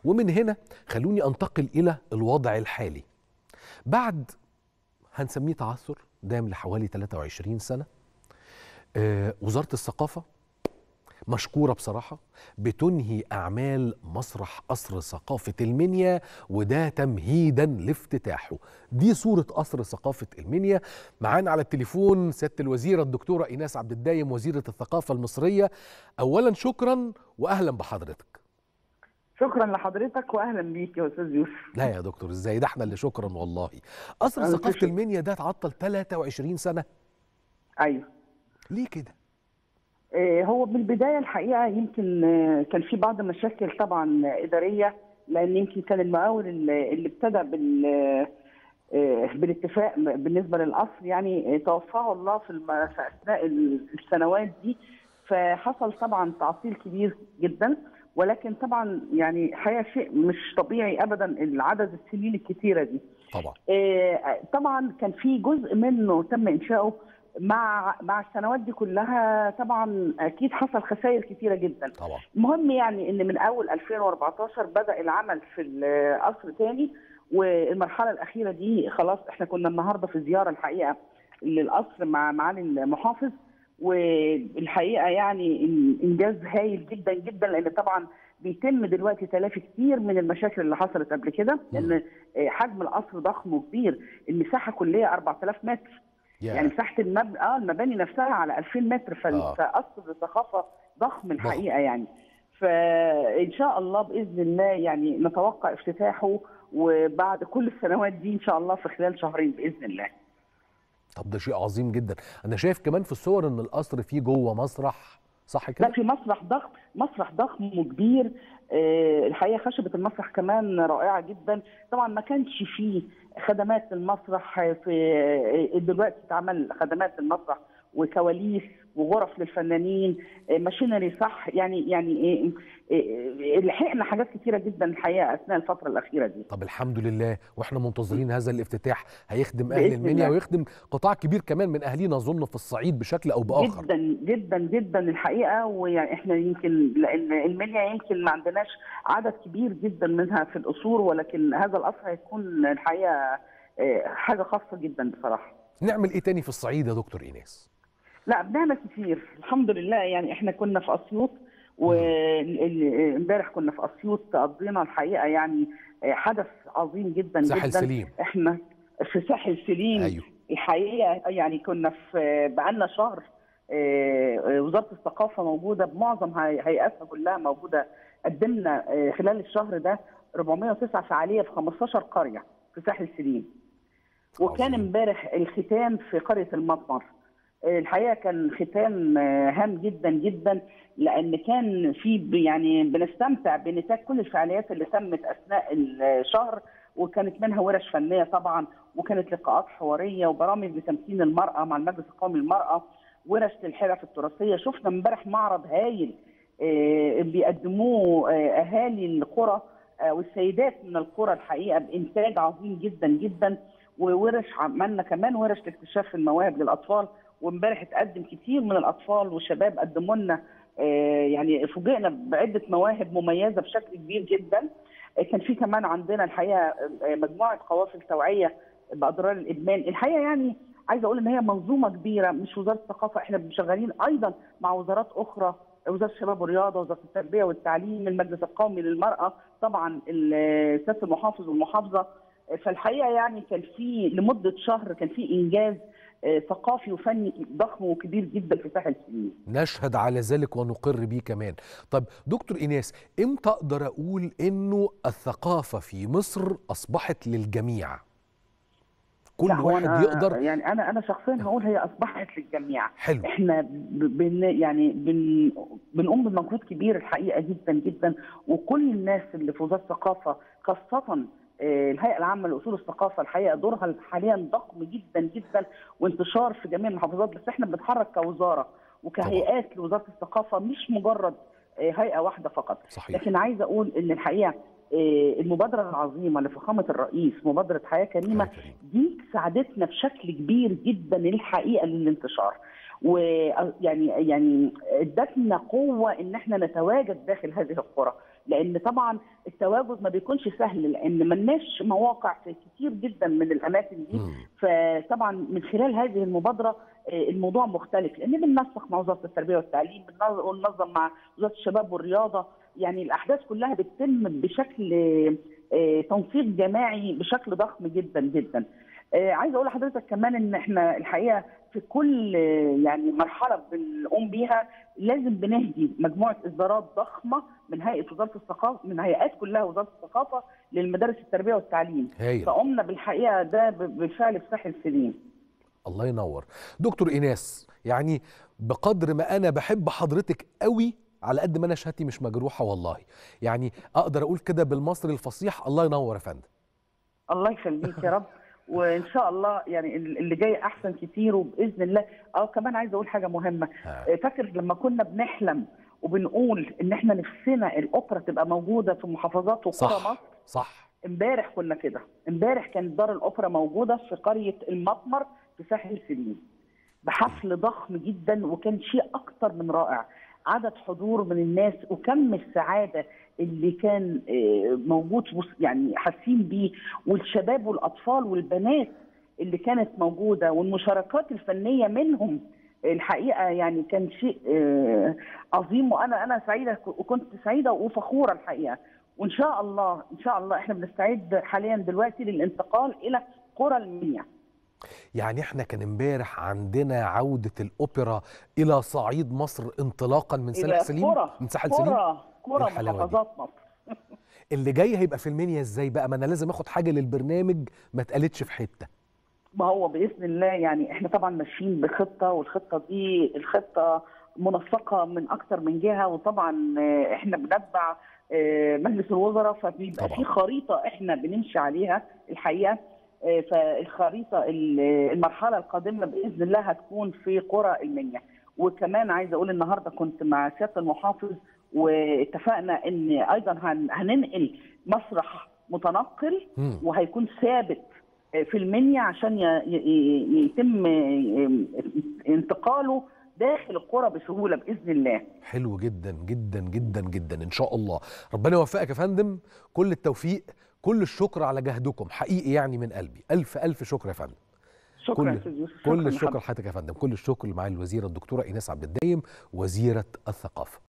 ومن هنا خلوني انتقل الى الوضع الحالي بعد هنسميه تعثر دام لحوالي 23 سنه آه وزاره الثقافه مشكوره بصراحه بتنهي اعمال مسرح قصر ثقافه المنيا وده تمهيدا لافتتاحه دي صوره قصر ثقافه المنيا معانا على التليفون سياده الوزيره الدكتوره ايناس عبد الدايم وزيره الثقافه المصريه اولا شكرا واهلا بحضرتك شكرا لحضرتك واهلا بيك يا استاذ يوسف لا يا دكتور ازاي ده احنا اللي شكرا والله قصر أنا ثقافه شكراً. المنيا ده اتعطل 23 سنه ايوه ليه كده آه، هو من البدايه الحقيقه يمكن آه، كان في بعض المشاكل طبعا اداريه لان يمكن كان المقاول اللي اللي ابتدى بال آه، بالاتفاق بالنسبه للقصر يعني آه، توفاه الله في الم- في اثناء السنوات دي فحصل طبعا تعطيل كبير جدا ولكن طبعا يعني حقيقه شيء مش طبيعي ابدا العدد السنين الكتيره دي طبعا آه، طبعا كان في جزء منه تم انشاؤه مع مع السنوات دي كلها طبعا اكيد حصل خسائر كتيره جدا طبعا المهم يعني ان من اول 2014 بدا العمل في القصر تاني والمرحله الاخيره دي خلاص احنا كنا النهارده في زياره الحقيقه للقصر مع معالي المحافظ والحقيقه يعني انجاز هايل جدا جدا لان طبعا بيتم دلوقتي تلافي كتير من المشاكل اللي حصلت قبل كده لان حجم القصر ضخم وكبير المساحه كليه 4000 متر يا. يعني مساحه المب... اه المباني نفسها على 2000 متر فال- آه. فقصر الثقافه ضخم الحقيقه يعني فان شاء الله باذن الله يعني نتوقع افتتاحه وبعد كل السنوات دي ان شاء الله في خلال شهرين باذن الله طب ده شيء عظيم جدا انا شايف كمان في الصور ان القصر فيه جوه مسرح صح كده لا في مسرح ضخم مسرح ضخم وكبير آه، الحقيقه خشبه المسرح كمان رائعه جدا طبعا ما كانش فيه خدمات المسرح في آه، دلوقتي اتعمل خدمات المسرح وكواليس وغرف للفنانين آه، ماشينري صح يعني يعني إيه، إيه، لحقنا حاجات كتيره جدا الحقيقه اثناء الفتره الاخيره دي طب الحمد لله واحنا منتظرين هذا الافتتاح هيخدم اهل بإذن المنيا الله. ويخدم قطاع كبير كمان من اهالينا اظن في الصعيد بشكل او باخر جدا جدا جدا الحقيقه ويعني احنا يمكن لان المنيا يمكن ما عندناش عدد كبير جدا منها في القصور ولكن هذا القصر هيكون الحقيقه آه، حاجه خاصه جدا بصراحه. نعمل ايه تاني في الصعيد يا دكتور ايناس لا بنعمل كتير الحمد لله يعني احنا كنا في اسيوط وامبارح كنا في اسيوط قضينا الحقيقه يعني آه، حدث عظيم جدا ساحل جدا سليم. احنا في ساحل سليم ايوه الحقيقه يعني كنا في بقالنا شهر آه، وزاره الثقافه موجوده بمعظم هي- هيئاتها كلها موجوده قدمنا آه، خلال الشهر ده 409 فعاليه في 15 قريه في ساحل سليم وكان عظيم. امبارح الختام في قريه المطمر آه، الحقيقه كان ختام آه، هام جدا جدا لان كان في ب- يعني بنستمتع بنتاج كل الفعاليات اللي تمت اثناء الشهر وكانت منها ورش فنيه طبعا وكانت لقاءات حواريه وبرامج لتمكين المراه مع المجلس القومي للمراه ورش للحرف التراثيه شفنا امبارح معرض هايل آه، بيقدموه آه، اهالي القرى آه، والسيدات من القرى الحقيقه بانتاج عظيم جدا جدا وورش عملنا كمان ورش لاكتشاف المواهب للاطفال وامبارح اتقدم كتير من الاطفال والشباب قدموا لنا آه، يعني فوجئنا بعده مواهب مميزه بشكل كبير جدا آه، كان في كمان عندنا الحقيقه آه، مجموعه قوافل توعيه باضرار الادمان الحقيقه يعني عايزه اقول ان هي منظومه كبيره مش وزاره الثقافه احنا شغالين ايضا مع وزارات اخرى وزاره الشباب والرياضه وزاره التربيه والتعليم المجلس القومي للمراه طبعا ال- سياده المحافظ والمحافظه فالحقيقه يعني كان في لمده شهر كان في انجاز آه، ثقافي وفني ضخم وكبير جدا في ساحل سليم نشهد على ذلك ونقر بيه كمان طب دكتور ايناس امتى اقدر اقول انه الثقافه في مصر اصبحت للجميع كل لا، هو واحد أنا يقدر يعني انا انا شخصيا هقول هي اصبحت للجميع حلو احنا ب- بن يعني بن بنقوم بمجهود كبير الحقيقه جدا جدا وكل الناس اللي في وزاره الثقافه خاصه آه، الهيئه العامه لاصول الثقافه الحقيقه دورها حاليا ضخم جدا جدا وانتشار في جميع المحافظات بس احنا بنتحرك كوزاره وكهيئات لوزاره الثقافه مش مجرد آه، هيئه واحده فقط صحيح لكن عايزه اقول ان الحقيقه آه، المبادره العظيمه لفخامه الرئيس مبادره حياه كريمه حياة كريمة. دي ساعدتنا بشكل كبير جدا الحقيقه للانتشار ويعني يعني ادتنا قوه ان احنا نتواجد داخل هذه القرى لان طبعا التواجد ما بيكونش سهل لان ملناش مواقع في كتير جدا من الاماكن دي مم. فطبعا من خلال هذه المبادره آه، الموضوع مختلف لان بننسق مع وزاره التربيه والتعليم بننظ- بننظم مع وزاره الشباب والرياضه يعني الاحداث كلها بتتم بشكل آه، تنسيق جماعي بشكل ضخم جدا جدا آه، عايزه اقول لحضرتك كمان ان احنا الحقيقه في كل آه، يعني مرحله بنقوم بيها لازم بنهدي مجموعه اصدارات ضخمه من هيئه وزاره الثقافه من هيئات كلها وزاره الثقافه للمدارس التربيه والتعليم هايل فقمنا بالحقيقه ده ب- بالفعل في ساحل سليم الله ينور دكتور ايناس يعني بقدر ما انا بحب حضرتك قوي على قد ما انا شهادتي مش مجروحه والله يعني اقدر اقول كده بالمصري الفصيح الله ينور يا فندم الله يخليك يا رب وان شاء الله يعني اللي جاي احسن كتير وباذن الله اه كمان عايزه اقول حاجه مهمه ها. آه، فاكر لما كنا بنحلم وبنقول ان احنا نفسنا الاوبرا تبقى موجوده في محافظات وقرى صح مصر صح امبارح كنا كده امبارح كانت دار الاوبرا موجوده في قريه المطمر في ساحل سليم بحفل ضخم جدا وكان شيء اكتر من رائع عدد حضور من الناس وكم السعاده اللي كان آه، موجود وس- يعني حاسين بيه والشباب والاطفال والبنات اللي كانت موجوده والمشاركات الفنيه منهم الحقيقه يعني كان شيء آه، عظيم وانا انا سعيده وكنت سعيده وفخوره الحقيقه وان شاء الله ان شاء الله احنا بنستعد حاليا دلوقتي للانتقال الى قرى المنيا يعني احنا كان امبارح عندنا عوده الاوبرا الى صعيد مصر انطلاقا من ساحل الى سليم قرى من ساحل سليم قرى قرى الحلاوة دي. محافظات مصر اللي جاي هيبقى في المنيا ازاي بقى ما انا لازم اخد حاجه للبرنامج ما اتقالتش في حته ما هو باذن الله يعني احنا طبعا ماشيين بخطه والخطه دي الخطه منسقه من اكثر من جهه وطبعا آه، احنا بنتبع آه، مجلس الوزراء فبيبقى طبعاً. في خريطه احنا بنمشي عليها الحقيقه آه، فالخريطه ال- المرحله القادمه باذن الله هتكون في قرى المنيا وكمان عايزه اقول النهارده كنت مع سياده المحافظ واتفقنا ان ايضا هن- هننقل مسرح متنقل مم. وهيكون ثابت في المنيا عشان ي- ي- يتم انتقاله داخل القرى بسهوله باذن الله حلو جدا جدا جدا جدا ان شاء الله ربنا يوفقك يا فندم كل التوفيق كل الشكر على جهدكم حقيقي يعني من قلبي الف الف شكر يا فندم شكرا كل- يا أستاذ يوسف. كل شكراً الشكر لحضرتك. لحضرتك يا فندم كل الشكر مع الوزيره الدكتوره ايناس عبد الدايم وزيره الثقافه